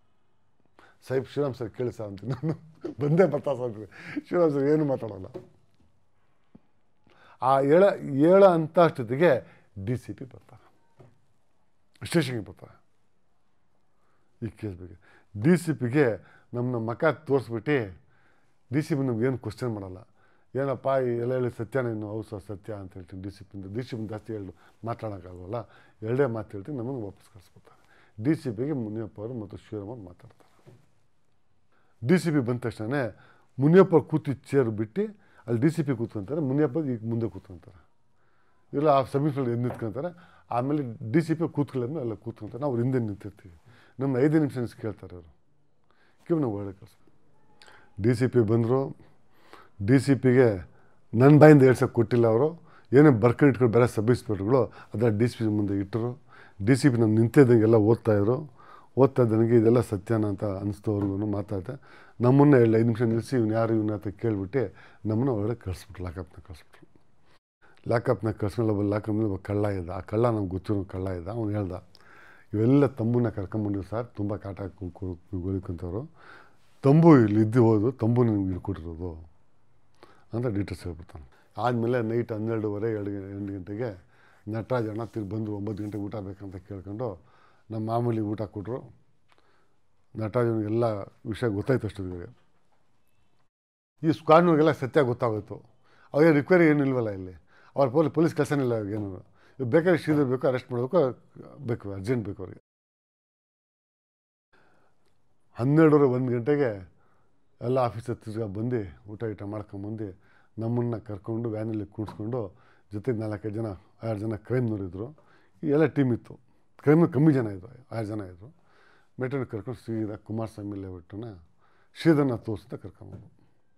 ಸಾಹಿಬ್ ಶಿವರಾಮ್ ಸರ್ ಕೇಳಿ ಸರ್ ಅಂತೀನಿ ನಾನು ಬಂದೇ ಬರ್ತಾ ಸರ್ ಅಂತೀನಿ ಶಿವರಾಮ್ ಸರ್ ಏನು ಮಾತಾಡೋಲ್ಲ ಆ ಏಳ ಏಳ ಅಂತ ಅಷ್ಟೊತ್ತಿಗೆ ಡಿ ಸಿ ಪಿ ಬರ್ತಾರೆ ಸ್ಟೇಷನ್ಗೆ ಬರ್ತಾರೆ ಈ ಕೇಸ್ ಬಗ್ಗೆ ಡಿ ಸಿ ಪಿಗೆ ನಮ್ಮನ್ನ ಮಕ ತೋರಿಸ್ಬಿಟ್ಟು ಡಿ ಸಿ ಪಿ ನಮ್ಗೆ ಏನು ಕ್ವಶನ್ ಮಾಡಲ್ಲ ಏನಪ್ಪ ಈ ಎಲ್ಲ ಹೇಳಿ ಸತ್ಯನ ಇನ್ನು ಹೌದು ಸರ್ ಸತ್ಯ ಅಂತ ಹೇಳ್ತೀನಿ ಡಿ ಸಿ ಪಿಂದ ಡಿ ಸಿ ಪಿಂದ ಜಾಸ್ತಿ ಹೇಳಿ ಮಾತಾಡೋಕ್ಕಾಗಲ್ಲ ಎರಡೇ ಮಾತು ಹೇಳ್ತೀನಿ ನಮಗೆ ವಾಪಸ್ ಕಳಿಸ್ಬಿಡ್ತಾರೆ ಡಿ ಸಿ ಪಿಗೆ ಮುನಿಯಪ್ಪ ಅವರು ಮತ್ತು ಶಿವರಾಮ್ ಅವರು ಮಾತಾಡ್ತಾರೆ ಡಿ ಸಿ ಪಿ ಬಂದ ತಕ್ಷಣ ಮುನಿಯಪ್ಪ ಕೂತಿದ್ದ ಚೇರ್ ಬಿಟ್ಟು ಅಲ್ಲಿ ಡಿ ಸಿ ಪಿ ಕೂತ್ಕೊಂತಾರೆ ಮುನಿಯಪ್ಪ ಈಗ ಮುಂದೆ ಕೂತ್ಕೊಂತಾರೆ ಇಲ್ಲ ಆ ಸಬ್ ಇನ್ಸ್ಪೆಕ್ಟರ್ ಎದ್ದು ನಿಂತ್ಕೊಂತಾರೆ ಆಮೇಲೆ ಡಿ ಸಿ ಪಿ ಕೂತ್ಕೊಳ್ಳೋದ್ಮೇಲೆ ಎಲ್ಲ ಕೂತ್ಕೊಂತಾರೆ ನಾವು ಅವ್ರ ಹಿಂದೆ ನಿಂತಿರ್ತೀವಿ ನಮ್ಮ ಐದು ನಿಮಿಷ ನಿಲ್ಸಿ ಕೇಳ್ತಾರೆ ಅವರು ಕಿವ್ ನಾವು ಒಳ್ಳೆ ಕಳಿಸ್ಬೇಕು ಡಿ ಸಿ ಪಿ ಬಂದರು ಡಿ ಸಿ ಪಿಗೆ ನನ್ನ ಬಾಯಿಂದ ಹೇಳ್ಸೋಕೆ ಕೊಟ್ಟಿಲ್ಲ ಅವರು ಏನೇ ಬರ್ಕೊಂಡು ಇಟ್ಕೊಂಡು ಬೇರೆ ಸಬ್ ಇನ್ಸ್ಪೆಕ್ಟರ್ಗಳು ಅದರ ಡಿ ಸಿ ಪಿ ಮುಂದೆ ಇಟ್ಟರು ಡಿ ಸಿ ಪಿ ನಮ್ಮ ನಿಂತಿದ್ದಂಗೆಲ್ಲ ಓದ್ತಾಯಿದ್ರು ಓದ್ತಾ ಇದ್ದನಿಗೆ ಇದೆಲ್ಲ ಸತ್ಯನ ಅಂತ ಅನಿಸ್ತವ್ರಿಗೂ ಮಾತಾಡ್ದೆ ನಮ್ಮನ್ನು ಎರಡು ಐದು ನಿಮಿಷ ನಿಲ್ಲಿಸಿ ಇವ್ನು ಯಾರು ಇವನ ಅಂತ ಕೇಳ್ಬಿಟ್ಟು ನಮ್ಮನ್ನು ಒಳಗಡೆ ಕಳಿಸ್ಬಿಟ್ರು ಲಾಕಪ್ನ ಕಳಿಸ್ಬಿಟ್ರು ಲ್ಯಾಕಪ್ನ ಕಳ್ಸ್ಮೇಲೆ ಒಬ್ಬ ಲ್ಯಾಕಪ್ನಲ್ಲಿ ಒಬ್ಬ ಕಳ್ಳ ಇದ್ದ ಆ ಕಳ್ಳ ನಮ್ಗೆ ಗೊತ್ತಿರೋ ಕಳ್ಳ ಇದ್ದ ಅವ್ನು ಹೇಳ್ದ ಇವೆಲ್ಲ ತಂಬುನ ಕರ್ಕೊಂಬಂದಿವಿ ಸರ್ ತುಂಬ ಕಾಟ ಗೋಳಿಕೊಂತವ್ರು ತಂಬು ಇಲ್ಲಿ ಇದ್ದು ಹೋದು ತಂಬು ನಿಮ್ಗೆ ಇಳ್ಕೊಟ್ಟಿರೋದು ಅಂತ ಡೀಟೇಲ್ಸ್ ಹೇಳ್ಬಿಡ್ತಾನೆ ಆದಮೇಲೆ ನೈಟ್ ಹನ್ನೆರಡುವರೆ ಎರಡು ಗ- ಎಂಟು ಗಂಟೆಗೆ ನಟರಾಜ್ ಅಣ್ಣ ತಿರ್ಗಿ ಬಂದರು ಒಂಬತ್ತು ಗಂಟೆಗೆ ಊಟ ಬೇಕಂತ ಕೇಳ್ಕೊಂಡು ನಮ್ಮ ಮಾಮೂಲಿ ಊಟ ಕೊಟ್ಟರು ನಟರಾಜನಿಗೆಲ್ಲ ವಿಷಯ ಗೊತ್ತಾಯ್ತು ಅಷ್ಟೊತ್ತಿಗೆ ಈ ಸ್ಕ್ವಾಡ್ನವ್ರಿಗೆಲ್ಲ ಸತ್ಯ ಗೊತ್ತಾಗೋಯ್ತು ಅವ್ರಿಗೆ ರಿಕ್ವೈರಿ ಏನು ಇಲ್ವಲ್ಲ ಇಲ್ಲಿ ಅವ್ರ ಪೊಲೀಸ್ ಪೊಲೀಸ್ ಕೆಲಸನೇ ಇಲ್ಲ ಅವ್ರಿಗೆ ಏನು ಇವಾಗ ಬೇಕಾದ್ರೆ ಶ್ರೀಧರ್ ಬೇಕು ಅರೆಸ್ಟ್ ಮಾಡಬೇಕು ಬೇಕು ಅರ್ಜೆಂಟ್ ಬೇಕು ಅವ್ರಿಗೆ ಹನ್ನೆರಡೂವರೆ ಒಂದು ಗಂಟೆಗೆ ಎಲ್ಲ ಆಫೀಸರ್ ತಿರ್ಗಾ ಬಂದು ಊಟ ಗೀಟ ಮಾಡ್ಕೊಂಬಂದು ನಮ್ಮನ್ನು ಕರ್ಕೊಂಡು ವ್ಯಾನಲ್ಲಿ ಕೂಡಿಸ್ಕೊಂಡು ಜೊತೆಗೆ ನಾಲ್ಕೈದು ಜನ ಆರು ಜನ ಕ್ರೈಮ್ನವ್ರು ಈ ಎಲ್ಲ ಟೀಮ್ ಇತ್ತು ಕ್ರೈಮ್ ಕಮ್ಮಿ ಜನ ಇದ್ದರು ಆರು ಜನ ಇದ್ದರು ಮೆಟ್ರನ್ ಕರ್ಕೊಂಡು ಸೀದಾ ಕುಮಾರಸ್ವಾಮಿ ಲೇಔಟನ್ನ ಶ್ರೀಧರ್ನ ತೋರಿಸ್ತಾ ಕರ್ಕೊಂಬಂದು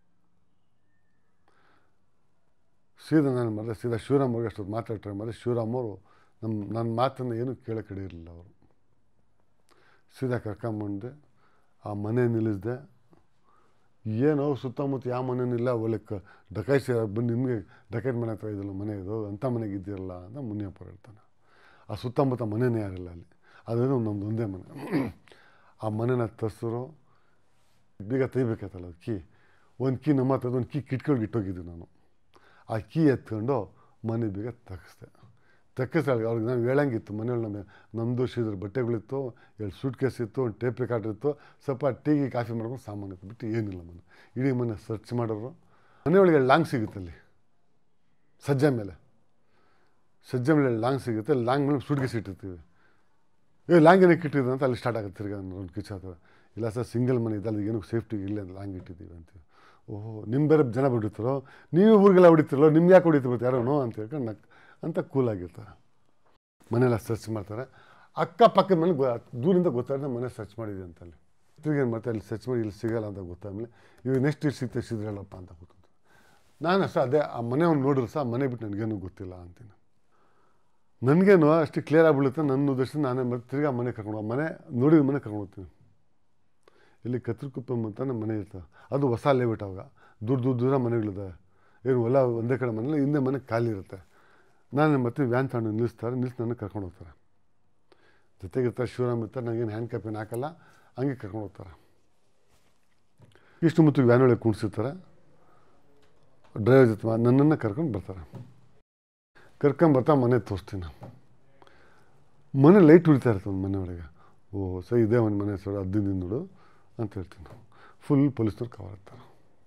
ಸೀದಾ ನಾನು ಮಾಡಿದೆ ಸೀದಾ ಶಿವರಾಮ್ ಅವ್ರಿಗೆ ಅಷ್ಟೊತ್ತು ಮಾತಾಡಿ ಟ್ರೈ ಮಾಡಿದೆ ಶಿವರಾಮ್ ಅವರು ನಮ್ಮ ನನ್ನ ಮಾತನ್ನು ಏನೂ ಕೇಳೋಕಡೆ ಇರಲಿಲ್ಲ ಅವರು ಸೀದಾ ಕರ್ಕೊಂಬಂದೆ ಆ ಮನೆ ನಿಲ್ಲಿಸಿದೆ ಏನೋ ಸುತ್ತಮುತ್ತ ಯಾವ ಮನೇನಿಲ್ಲ ಒಳ್ಳೆ ಕ ಡಕಾಯಿಸಿ ಬಂದು ನಿಮಗೆ ಡಕೈಟ್ ಮನೆ ಹತ್ರ ಇದಲ್ಲ ಮನೆ ಇದು ಅಂಥ ಮನೆಗೆ ಇದ್ದಿರಲ್ಲ ಅಂತ ಮುನಿಯಪ್ಪ ಹೇಳ್ತಾನೆ ಆ ಸುತ್ತಮುತ್ತ ಮನೆನೇ ಯಾರಿಲ್ಲ ಅಲ್ಲಿ ಅದೇನೋ ನಮ್ದು ಒಂದೇ ಮನೆ ಆ ಮನೆನ ತರಿಸಿದ್ರು ಬೀಗ ತೆಗಿಬೇಕಾಯ್ತಲ್ಲ ಅದು ಕೀ ಒಂದು ಕೀ ನಮ್ಮ ಹತ್ರ ಒಂದು ಕೀ ಕಿಟ್ಕೊಂಡು ಇಟ್ಟೋಗಿದ್ದೆ ನಾನು ಆ ಕೀ ಎತ್ಕೊಂಡು ಮನೆ ಬೀಗ ತಗ್ಸ್ದೆ ತಗ್ಗಿಸ್ತಾಳೆ ಅವ್ರಿಗೆ ನಾವು ಹೇಳಂಗಿತ್ತು ಮನೆಯೊಳಗೆ ನಮ್ಮ ನಮ್ಮದು ಶ್ರೀಧರ್ ಬಟ್ಟೆಗಳಿತ್ತು ಎರಡು ಸೂಟ್ ಕೇಸ್ ಇತ್ತು ಒಂದು ಟೇಪ್ ರೆಕಾರ್ಡ್ ಇತ್ತು ಸ್ವಲ್ಪ ಟೀಗಿ ಕಾಫಿ ಮಾಡ್ಕೊಂಡು ಸಾಮಾನು ಇತ್ತು ಬಿಟ್ಟು ಏನಿಲ್ಲ ಮನೆ ಇಡೀ ಮನೆ ಸರ್ಚ್ ಮಾಡೋರು ಮನೆಯೊಳಗೆ ಲಾಂಗ್ ಸಿಗುತ್ತೆ ಅಲ್ಲಿ ಸಜ್ಜೆ ಮೇಲೆ ಸಜ್ಜೆ ಮೇಲೆ ಲಾಂಗ್ ಸಿಗುತ್ತೆ ಲಾಂಗ್ ಮೇಲೆ ಸೂಟ್ ಕೇಸ್ ಇಟ್ಟಿರ್ತೀವಿ ಏ ಲಾಂಗ್ ಏನಕ್ಕೆ ಇಟ್ಟಿದ್ದು ಅಂತ ಅಲ್ಲಿ ಸ್ಟಾರ್ಟ್ ಆಗುತ್ತೆ ತಿರ್ಗಾ ಒಂದು ಕಿಚ್ ಹತ್ರ ಇಲ್ಲ ಸರ್ ಸಿಂಗಲ್ ಮನೆ ಇದೆ ಅಲ್ಲಿ ಏನಕ್ಕೆ ಸೇಫ್ಟಿ ಇಲ್ಲ ಅಂತ ಲಾಂಗ್ ಇಟ್ಟಿದ್ದೀವಿ ಅಂತೀವಿ ಓಹೋ ನಿಮ್ಮ ಬೇರೆ ಜನ ಹೊಡಿತಾರೋ ನೀವು ಊರಿಗೆಲ್ಲ ಹೊಡಿತಿರಲ್ಲ ನಿಮ್ಗೆ ಯಾಕೆ ಹೊಡಿತೀವಿ ಯಾರೋನೋ ಅಂತ ಹೇಳ್ಕೊಂಡು ನಕ್ ಅಂತ ಕೂಲಾಗಿರ್ತಾರೆ ಮನೆಯೆಲ್ಲ ಸರ್ಚ್ ಮಾಡ್ತಾರೆ ಅಕ್ಕಪಕ್ಕದ ಮನೆ ಗೊ ದೂರಿಂದ ಗೊತ್ತಾದ್ರೆ ಮನೆ ಸರ್ಚ್ ಮಾಡಿದ್ವಿ ಅಂತ ಅಲ್ಲಿ ತಿರ್ಗಿ ಏನು ಮಾಡ್ತಾರೆ ಅಲ್ಲಿ ಸರ್ಚ್ ಮಾಡಿ ಇಲ್ಲಿ ಸಿಗಲ್ಲ ಅಂತ ಗೊತ್ತಾದ್ಮೇಲೆ ಇವಾಗ ನೆಕ್ಸ್ಟ್ ಇಷ್ಟು ಸಿಗ್ತದೆ ಸಿದ್ರಲ್ಲಪ್ಪ ಅಂತ ಕೂತ್ಕೊಂಡು ನಾನು ಅಷ್ಟೇ ಅದೇ ಆ ಮನೆ ಅವ್ನು ನೋಡಿದ್ರು ಸಹ ಮನೆ ಬಿಟ್ಟು ನನಗೇನು ಗೊತ್ತಿಲ್ಲ ಅಂತೀನಿ ನನಗೇನು ಅಷ್ಟು ಕ್ಲಿಯರ್ ಆಗಿಬಿಡುತ್ತೆ ನನ್ನ ಉದ್ದೇಶ ನಾನೇ ಮತ್ತೆ ತಿರ್ಗಾ ಮನೆ ಕರ್ಕೊಂಡು ಹೋಗ್- ಮನೆ ನೋಡಿದ ಮನೆ ಕರ್ಕೊಂಡು ಹೋಗ್ತೀನಿ ಇಲ್ಲಿ ಕತ್ರಕುಪ್ಪೆ ಅಂತ ನಮ್ಮ ಮನೆ ಇರ್ತದೆ ಅದು ಹೊಸ ಲೇಔಟ್ ಅವಾಗ ದೂರ ದೂರ ದೂರ ಮನೆಗಳಿದೆ ಏನು ಹೊಲ ಒಂದೇ ಕಡೆ ಮನೇಲಿ ಹಿಂದೆ ಮನೆ ಖಾಲಿ ಇರುತ್ತೆ ನಾನು ಮತ್ತೆ ವ್ಯಾನ್ ತಗೊಂಡು ನಿಲ್ಲಿಸ್ತಾರೆ ನಿಲ್ಲಿಸಿ ನನ್ನ ಕರ್ಕೊಂಡು ಹೋಗ್ತಾರೆ ಜೊತೆಗಿರ್ತಾರೆ ಶಿವರಾಮ್ ಇರ್ತಾರೆ ನನಗೇನು ಹ್ಯಾಂಡ್ ಕ್ಯಾಪ್ ಏನು ಹಾಕಲ್ಲ ಹಂಗೆ ಕರ್ಕೊಂಡು ಹೋಗ್ತಾರೆ ಇಷ್ಟು ಮತ್ತು ವ್ಯಾನ್ ಒಳಗೆ ಕುಣಿಸಿರ್ತಾರೆ ಡ್ರೈವರ್ ಜೊತೆ ಮಾ- ನನ್ನನ್ನು ಕರ್ಕೊಂಡು ಬರ್ತಾರೆ ಕರ್ಕೊಂಡು ಬರ್ತಾ ಮನೆ ತೋರಿಸ್ತೀನಿ ನಾನು ಮನೆ ಲೈಟ್ ಉಳಿತಾ ಇರ್ತದೆ ಒಂದು ಮನೆ ಒಳಗೆ ಓ ಸರ್ ಇದೇ ಒಂದು ಮನೆ ಸರ್ ಹದಿನೈದು ನೋಡು ಅಂತ ಹೇಳ್ತೀನಿ ಫುಲ್ ಪೊಲೀಸ್ನವ್ರು ಕವರ್ ಆಗ್ತಾರೆ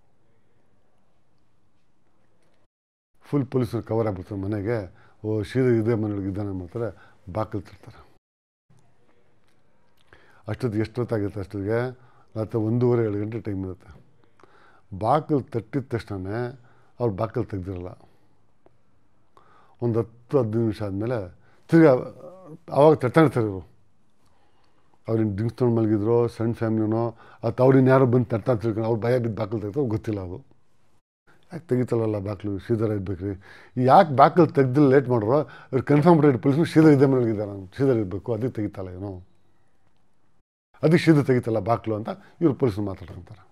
ಫುಲ್ ಪೊಲೀಸರು ಕವರ್ ಆಗ್ಬಿಡ್ತಾರೆ ಮನೆಗೆ ಓ ಸೀದಾ ಇದೇ ಮನೆಯೊಳಗೆ ಇದ್ದಾನೆ ಮಾಡ್ತಾರೆ ಬಾಗಿಲು ತರ್ತಾರೆ ಅಷ್ಟೊತ್ತಿಗೆ ಎಷ್ಟೊತ್ತಾಗಿರುತ್ತೆ ಅಷ್ಟೊತ್ತಿಗೆ ರಾತ್ರಿ ಒಂದೂವರೆ ಏಳು ಗಂಟೆ ಟೈಮ್ ಇರುತ್ತೆ ಬಾಗಿಲು ತಟ್ಟಿದ ತಕ್ಷಣ ಅವ್ರು ಬಾಗಿಲು ತೆಗ್ದಿರಲ್ಲ ಒಂದು ಹತ್ತು ಹದಿನೈದು ನಿಮಿಷ ಆದಮೇಲೆ ತಿರ್ಗಾ ಆವಾಗ ತಟ್ತಾನೆ ಇರ್ತಾರೆ ಇವರು ಅವ್ರಿನ ಡ್ರಿಂಕ್ಸ್ ತೊಗೊಂಡು ಮಲಗಿದ್ರು ಸಣ್ಣ ಫ್ಯಾಮಿಲಿನೋ ಅಥವಾ ಅವ್ರಿನ ಯಾರೋ ಬಂದು ತಟ್ತಾ ತಿಳ್ಕೊಂಡು ಅವ್ರು ಭಯ ಬಿದ್ದು ಬಾಗಿಲು ತೆಗ್ದು ಗೊತ್ತಿಲ್ಲ ಅದು ಯಾಕೆ ತೆಗಿತಲ್ಲ ಬಾಗಿಲು ಶ್ರೀಧರ ಇರ್ಬೇಕು ರೀ ಯಾಕೆ ಬಾಗಿಲು ತೆಗ್ದಿಲ್ಲ ಲೇಟ್ ಮಾಡ್ರೋ ಅವ್ರು ಕನ್ಫರ್ಮ್ ರೇಟ್ ಪೊಲೀಸ್ನು ಶ್ರೀಧರ್ ಇದ್ದೇ ಮನೆಗಿದ್ದಾರೆ ಶ್ರೀಧರ್ ಇರಬೇಕು ಅದಕ್ಕೆ ತೆಗಿತಲ್ಲ ಏನೋ ಅದಕ್ಕೆ ಶ್ರೀಧರ್ ತೆಗಿತಲ್ಲ ಬಾಗಿಲು ಅಂತ ಇವ್ರು ಪೊಲೀಸರು ಮಾತಾಡ್ಕೊಂತಾರೆ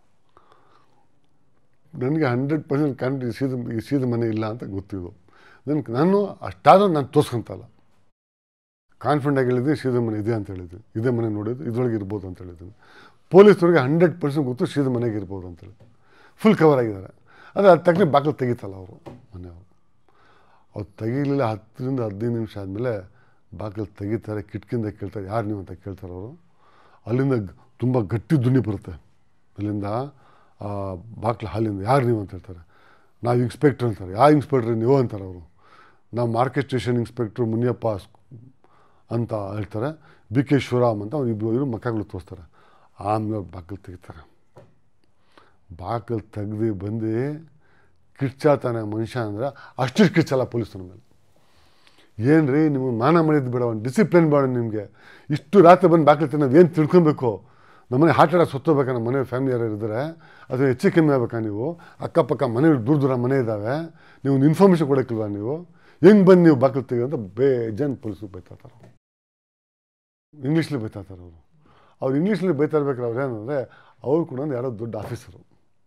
ನನಗೆ ಹಂಡ್ರೆಡ್ ಪರ್ಸೆಂಟ್ ಕಾನ್ಫಿ ಸೀದ ಈ ಸೀದ ಮನೆ ಇಲ್ಲ ಅಂತ ಗೊತ್ತಿದ್ದು ನನಗೆ ನಾನು ಅಷ್ಟಾದರೂ ನಾನು ತೋರ್ಸ್ಕೊಂತಲ್ಲ ಕಾನ್ಫಿಡೆಂಟ್ ಆಗಿ ಹೇಳಿದ್ದೀನಿ ಸೀದ ಮನೆ ಇದೆ ಅಂತ ಹೇಳಿದ್ದೀನಿ ಇದೇ ಮನೆ ನೋಡಿದ್ದು ಇದ್ರೊಳಗೆ ಇರ್ಬೋದು ಅಂತ ಹೇಳಿದ್ದೀನಿ ಪೊಲೀಸರಿಗೆ ಹಂಡ್ರೆಡ್ ಪರ್ಸೆಂಟ್ ಗೊತ್ತು ಸೀದ ಮನೆಗೆ ಇರ್ಬೋದು ಅಂತ ಹೇಳಿದ್ದೀನಿ ಫುಲ್ ಕವರ್ ಆಗಿದ್ದಾರೆ ಆದರೆ ಅದು ತಕ್ಷಣ ಬಾಗಿಲು ತೆಗಿತಲ್ಲ ಅವರು ಮನೆಯವರು ಅವ್ರು ತೆಗೀಲಿಲ್ಲ ಹತ್ತರಿಂದ ಹದಿನೈದು ನಿಮಿಷ ಆದಮೇಲೆ ಬಾಗಿಲು ತೆಗಿತಾರೆ ಕಿಟಕಿಯಿಂದ ಕೇಳ್ತಾರೆ ಯಾರು ನೀವು ಅಂತ ಕೇಳ್ತಾರೆ ಅವರು ಅಲ್ಲಿಂದ ಗ್- ತುಂಬ ಗಟ್ಟಿ ಧ್ವನಿ ಬರುತ್ತೆ ಅಲ್ಲಿಂದ ಆ ಬಾಗಿಲು ಹಾಲಿಂದ ಯಾರು ನೀವು ಅಂತ ಹೇಳ್ತಾರೆ ನಾವು ಇನ್ಸ್ಪೆಕ್ಟ್ರ್ ಅಂತಾರೆ ಯಾವ ಇನ್ಸ್ಪೆಕ್ಟ್ರ್ ನೀವು ಅಂತಾರೆ ಅವರು ನಾವು ಮಾರ್ಕೆಟ್ ಸ್ಟೇಷನ್ ಇನ್ಸ್ಪೆಕ್ಟ್ರು ಮುನಿಯಪ್ಪ ಸ್- ಅಂತ ಹೇಳ್ತಾರೆ ಬಿ ಕೆ ಶಿವರಾಮ್ ಅಂತ ಅವ್ರು ಇಬ್ಬರು ಇವರು ಮಕ್ಕಳು ತೋರಿಸ್ತಾರೆ ಆಮೇಲೆ ಅವ್ರು ಬಾಗಿಲು ತೆಗಿತಾರೆ ಬಾಗಿಲು ತೆಗ್ದು ಬಂದು ಕಿರ್ಚಾತಾನೆ ಮನುಷ್ಯ ಅಂದ್ರೆ ಅಷ್ಟು ಕಿರ್ಚಲ್ಲ ಪೊಲೀಸರ ಮೇಲೆ ಏನು ರೀ ನಿಮಗೆ ಮಾನ ಮರ್ಯಾದೆ ಬೇಡ ಒಂದು ಡಿಸಿಪ್ಲಿನ್ ಬೇಡ ನಿಮಗೆ ಇಷ್ಟು ರಾತ್ರಿ ಬಂದು ಬಾಗಿಲು ನಾವು ಏನು ತಿಳ್ಕೊಬೇಕು ನಮ್ಮನೆ ಹಾರ್ಟ್ ಅಟ್ಯಾಕ್ ಸತ್ತೋಗ್ಬೇಕಾ ನಮ್ಮ ಮನೆ ಫ್ಯಾಮಿಲಿ ಯಾರು ಇದ್ದರೆ ಅದು ಹೆಚ್ಚು ಕಮ್ಮಿ ಆಗ್ಬೇಕಾ ನೀವು ಅಕ್ಕಪಕ್ಕ ಮನೆ ದೂರ ದೂರ ಮನೆ ಇದ್ದಾವೆ ನೀವು ಒಂದು ಇನ್ಫಾರ್ಮೇಷನ್ ಕೊಡೋಕ್ಕಿಲ್ವಾ ನೀವು ಹೆಂಗೆ ಬಂದು ನೀವು ಬಾಗಿಲು ತೆಗಿ ಅಂತ ಬೇಜಾನ್ ಪೊಲೀಸರು ಬೈತಾತಾರೆ ಇಂಗ್ಲೀಷ್ಲಿ ಬೈತಾತಾರೆ ಅವರು ಅವ್ರು ಇಂಗ್ಲೀಷ್ಲಿ ಬೈತಾ ಇರ್ಬೇಕಾದ್ರೆ ಅವ್ರು ಏನಂದರೆ ಅವ್ರು ಕೂಡ ಒಂದು ಯಾರೋ ದೊಡ್ಡ ಆಫೀಸರು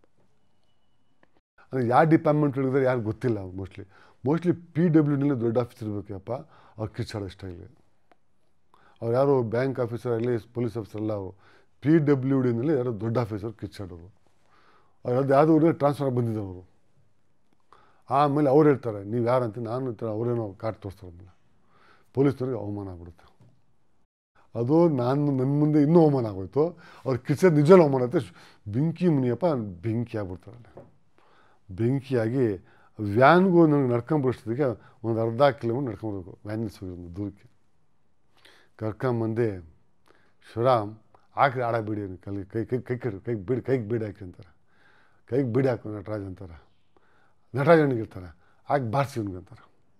ಅಂದರೆ ಯಾವ ಡಿಪಾರ್ಟ್ಮೆಂಟ್ ಹೇಳಿದ್ರೆ ಯಾರು ಗೊತ್ತಿಲ್ಲ ಅವ್ರು ಮೋಸ್ಟ್ಲಿ ಮೋಸ್ಟ್ಲಿ ಪಿ ಡಬ್ಲ್ಯೂನಲ್ಲಿ ದೊಡ್ಡ ಆಫೀಸರ್ ಇರಬೇಕಪ್ಪ ಅವ್ರು ಕಿಚ್ಚಾಡೋ ಇಷ್ಟ ಆಗಲಿ ಅವ್ರು ಯಾರು ಬ್ಯಾಂಕ್ ಆಫೀಸರ್ ಆಗಲಿ ಪೊಲೀಸ್ ಆಫೀಸರ್ ಅಲ್ಲ ಅವರು ಪಿ ಡಬ್ಲ್ಯೂ ಡಿನಲ್ಲಿ ಯಾರೋ ದೊಡ್ಡ ಆಫೀಸರ್ ಕಿಚ್ಚಾಡೋರು ಅವ್ರು ಅದು ಯಾವುದೋ ಊರಿಗೆ ಟ್ರಾನ್ಸ್ಫರ್ ಬಂದಿದ್ದವರು ಆಮೇಲೆ ಅವ್ರು ಹೇಳ್ತಾರೆ ನೀವು ಯಾರಂತ ನಾನು ಈ ಥರ ಅವರೇನೋ ಕಾರ್ಡ್ ತೋರಿಸ್ತಾರೆ ಆಮೇಲೆ ಪೊಲೀಸ್ನವ್ರಿಗೆ ಅವಮಾನ ಆಗ್ಬಿಡುತ್ತೆ ಅದು ನಾನು ನನ್ನ ಮುಂದೆ ಇನ್ನೂ ಅವಮಾನ ಆಗೋಯ್ತು ಅವ್ರು ಕಿಚ್ಚದ್ ನಿಜ ಅವಮಾನ ಆಗುತ್ತೆ ಬೆಂಕಿ ಮುನಿಯಪ್ಪ ಬೆಂಕಿ ಆಗ್ಬಿಡ್ತಾರೆ ಅಲ್ಲಿ. ಬೆಂಕಿಯಾಗಿ ವ್ಯಾನ್ಗೂ ನನಗೆ ನಡ್ಕೊಂಬರೋಷ್ಟೊತ್ತಿಗೆ ಒಂದು ಅರ್ಧ ಕಿಲೋಮೀಟ್ರ್ ನಡ್ಕೊಂಬರ್ಬೇಕು ವ್ಯಾನ್ ನಿಲ್ಸೋದ್ರಿಂದ ದೂರಕ್ಕೆ ಕರ್ಕೊಂಬಂದು ಶಿವರಾಮ್ ಹಾಕ್ರಿ ಆಡ ಬಿಡಿ ಅವ್ನಿಗೆ ಕೈ ಕೈ ಕೈ ಕೈ ಕೈ ಕೈಗೆ ಬಿಡಿ ಕೈಗೆ ಬಿಡಿ ಹಾಕಿ ಅಂತಾರೆ ಕೈಗೆ ಬಿಡಿ ಹಾಕು ನಟರಾಜ್ ಅಂತಾರೆ ನಟರಾಜನಿಗೆ ಇರ್ತಾರೆ ಹಾಕಿ ಬಾರಿಸಿ ಅವ್ನಿಗೆ ಅಂತಾರೆ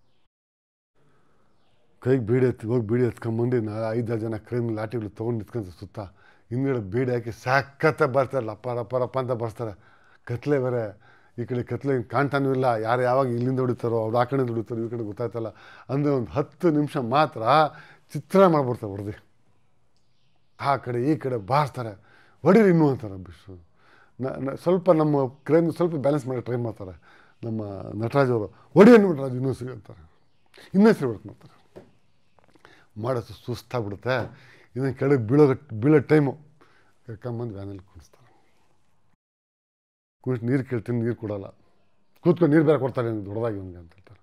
ಕೈಗೆ ಬೀಡಿ ಎತ್ತಿ ಹೋಗಿ ಬೀಡಿ ಎತ್ಕೊಂಬಂದು ನಾ ಐದಾರು ಜನ ಕ್ರೈಮ್ ಲಾಠಿಗಳು ತೊಗೊಂಡು ನಿಂತ್ಕೊಂತ ಸುತ್ತ ಹಿಂದ್ಗಡೆ ಬೀಡಿ ಹಾಕಿ ಸಾಕತ್ತ ಬರ್ತಾರೆ ಲಪ್ಪ ರಪ್ಪ ರಪ್ಪ ಅಂತ ಬರ್ತಾರೆ ಕತ್ಲೆ ಬೇರೆ ಈ ಕಡೆ ಕತ್ಲೆ ಕಾಣ್ತಾನೂ ಇಲ್ಲ ಯಾರು ಯಾವಾಗ ಇಲ್ಲಿಂದ ಹೊಡಿತಾರೋ ಅವ್ರು ಆ ಕಡೆಯಿಂದ ಹೊಡಿತಾರೋ ಈ ಕಡೆ ಗೊತ್ತಾಯ್ತಲ್ಲ ಅಂದರೆ ಒಂದು ಹತ್ತು ನಿಮಿಷ ಮಾತ್ರ ಚಿತ್ರ ಮಾಡ್ಬಿಡ್ತಾರೆ ಹೊಡೆದು ಆ ಕಡೆ ಈ ಕಡೆ ಬಾರಿಸ್ತಾರೆ ಹೊಡೀರಿ ಇನ್ನೂ ಅಂತಾರೆ ಬಿಟ್ಟು ನ- ನ- ಸ್ವಲ್ಪ ನಮ್ಮ ಕ್ರೈಮ್ ಸ್ವಲ್ಪ ಬ್ಯಾಲೆನ್ಸ್ ಮಾಡಿ ಟ್ರೈ ಮಾಡ್ತಾರೆ ನಮ್ಮ ನಟರಾಜ್ ಅವರು ಹೊಡಿ ನಟರಾಜ್ ಇನ್ನೂ ಸಿಗ ಅಂತಾರೆ ಇನ್ನೂ ಸಿಗ್ಬಿಡ್ತು ಮಾಡ್ತಾರೆ ಮಾಡೋದು ಸುಸ್ತಾಗ್ಬಿಡುತ್ತೆ ಇದನ್ನು ಕೆಳಗೆ ಬೀಳೋ ಬೀಳೋ ಟೈಮು ಕರ್ಕೊಂಬಂದು ವ್ಯಾನಲ್ಲಿ ಕುಣಿಸ್ತಾರೆ ಕುಣಿಸಿ ನೀರು ಕೇಳ್ತೀನಿ ನೀರು ಕೊಡೋಲ್ಲ ಕೂತ್ಕೊಂಡು ನೀರು ಬೇರೆ ಕೊಡ್ತಾರೆ ನಿಮ್ಗೆ ದೊಡ್ಡದಾಗಿ ಅವ್ನಿಗೆ ಅಂತ ಹೇಳ್ತಾರೆ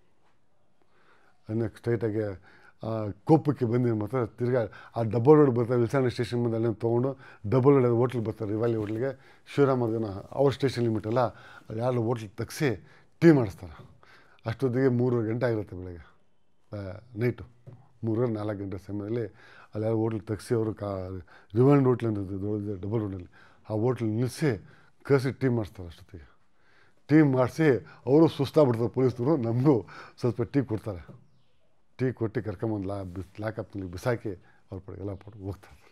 ಅದನ್ನ ಸ್ಟ್ರೈಟಾಗಿ ಆ ಕೋಪಕ್ಕೆ ಬಂದು ಏನು ಮಾಡ್ತಾರೆ ತಿರ್ಗಾ ಆ ಡಬಲ್ ರೋಡ್ ಬರ್ತಾರೆ ವಿಲ್ಸಾಣ ಸ್ಟೇಷನ್ ಮುಂದೆ ಅಲ್ಲಿಂದ ತೊಗೊಂಡು ಡಬಲ್ ರೋಡ್ ಹೋಟ್ಲಿಗೆ ಬರ್ತಾರೆ ರಿವಾಲಿ ಹೋಟ್ಲಿಗೆ ಶಿವರಾಮ ಜನ ಅವ್ರ ಸ್ಟೇಷನ್ ಲಿಮಿಟ್ ಅಲ್ಲ ಅಲ್ಲಿ ಯಾರು ಹೋಟ್ಲಿಗೆ ತಗ್ಸಿ ಟೀ ಮಾಡಿಸ್ತಾರೆ ಅಷ್ಟೊತ್ತಿಗೆ ಮೂರುವರೆ ಗಂಟೆ ಆಗಿರುತ್ತೆ ಬೆಳಗ್ಗೆ ನೈಟು ಮೂರುವರೆ ನಾಲ್ಕು ಗಂಟೆ ಸಮಯದಲ್ಲಿ ಅಲ್ಲಿ ಯಾರು ಹೋಟ್ಲಿಗೆ ತಗ್ಸಿ ಅವರು ಕಾ ರಿವಾಂಡ್ ಹೋಟ್ಲ್ ಅಂತ ದೊಡ್ಡ ಡಬಲ್ ರೋಡಲ್ಲಿ ಆ ಹೋಟ್ಲ್ ನಿಲ್ಲಿಸಿ ಕಳಿಸಿ ಟೀ ಮಾಡಿಸ್ತಾರೆ ಅಷ್ಟೊತ್ತಿಗೆ ಟೀ ಮಾಡಿಸಿ ಅವರು ಸುಸ್ತಾಗ್ಬಿಡ್ತಾರೆ ಪೊಲೀಸ್ನವರು ನಮಗೂ ಸ್ವಲ್ಪ ಟೀ ಕೊಡ್ತಾರೆ ಟೀ ಕೊಟ್ಟು ಕರ್ಕೊಂಬಂದು ಲಾ ಬಿಸ್ ಲಾಕಪ್ನಲ್ಲಿ ಬಿಸಾಕಿ ಅವ್ರ ಪಡೆ ಎಲ್ಲ ಪಟ್ಟು ಹೋಗ್ತಾರೆ